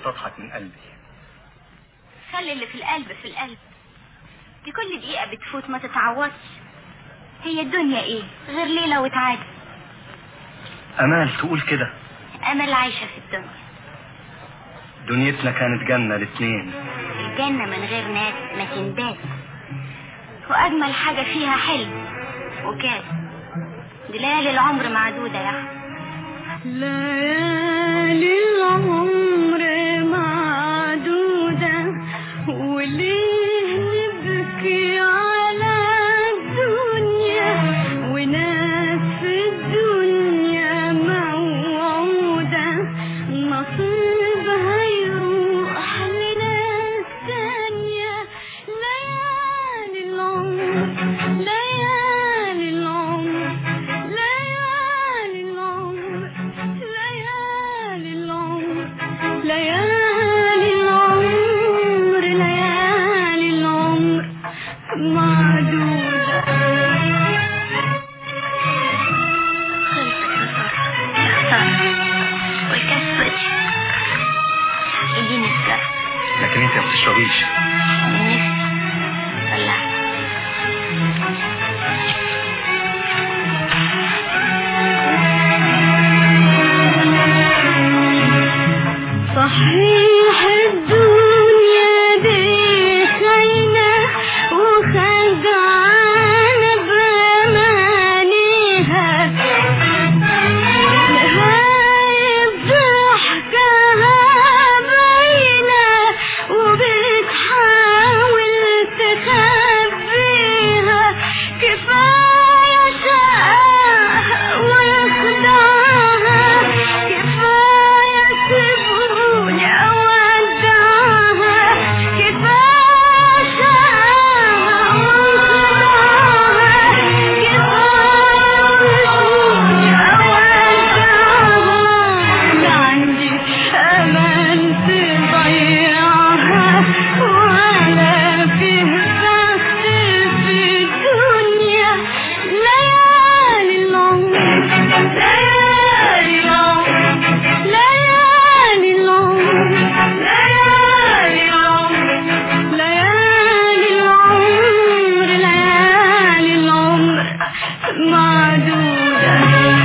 تضحك من قلبي خلي اللي في القلب في القلب دي كل دقيقة بتفوت ما تتعوضش هي الدنيا ايه غير ليلة وتعادي امال تقول كده امل عايشة في الدنيا دنيتنا كانت جنة الاتنين الجنة من غير ناس ما تنداس واجمل حاجة فيها حلم وكاس دي ليالي العمر معدودة يا أحمد ليالي العمر معدودة وليه نبكي على الدنيا وناس في الدنيا موعودة نصيبها يروح لناس تانية ليالي العمر ليالي العمر ليالي العمر ليالي العمر ليالي العمر ليالي العمر معدودة والكاس فضي اديني السر لكن انت ما بتشربيش من نفسي طلع صحيح الدنيا دي خاينة وخدعانة بأمانيها نهاية ضحكها باينة وبتحاول تخبيها كفاية شقاها وخدعها كفاية سيبوني أودعها كفاية شقاها وخدعها كفاية سيبوني أودعها عندي أمل تضيعها ولا فيه بخت في الدنيا ليالي العمر ليالي العمر ليالي العمر ليالي العمر ليالي العمر ليالي العمر معدودة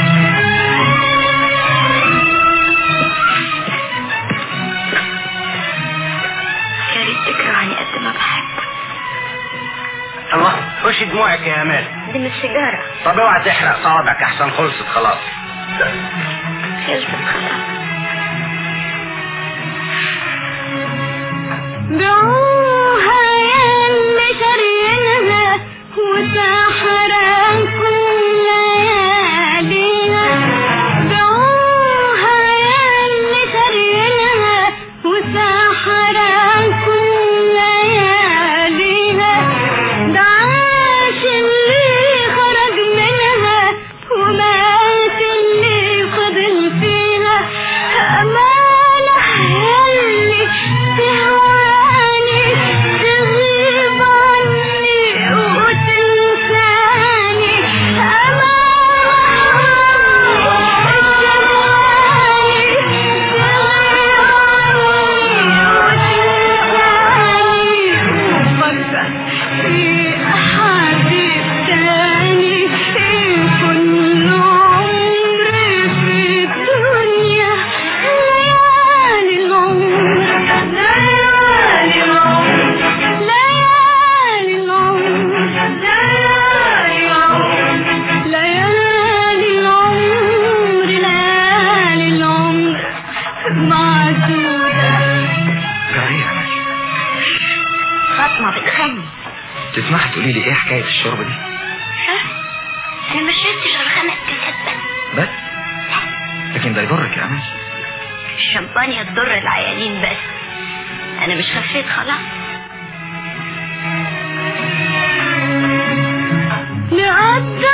يا ريت تكرهني قد ما بحبك الله خش دموعك يا امال دي مش سيجارة طب اوعى تحرق صوابعك احسن خلصت خلاص خلصت خلاص دعوها يلي شارينها وسحرانكم لياليها دعوها يلي شارينها وسحرانكم لياليها دعاش اللي خرج منها ومات اللي فضل فيها أمانة يلي تهواني تغيب عني وتنساني في أحد تاني كل عمري في الدنيا ليالي العمر ليالي العمر ليالي العمر ليالي العمر ليالي العمر ليالي العمر معدودة جارية فاطمة بتغني تسمح تقولي لي ايه حكاية الشرب دي ها انا ما شربتش غير خمس كاسات بس بس لكن ده يضرك يا امال الشمبانيا تضر العيانين بس انا مش خفيت خلاص نقدر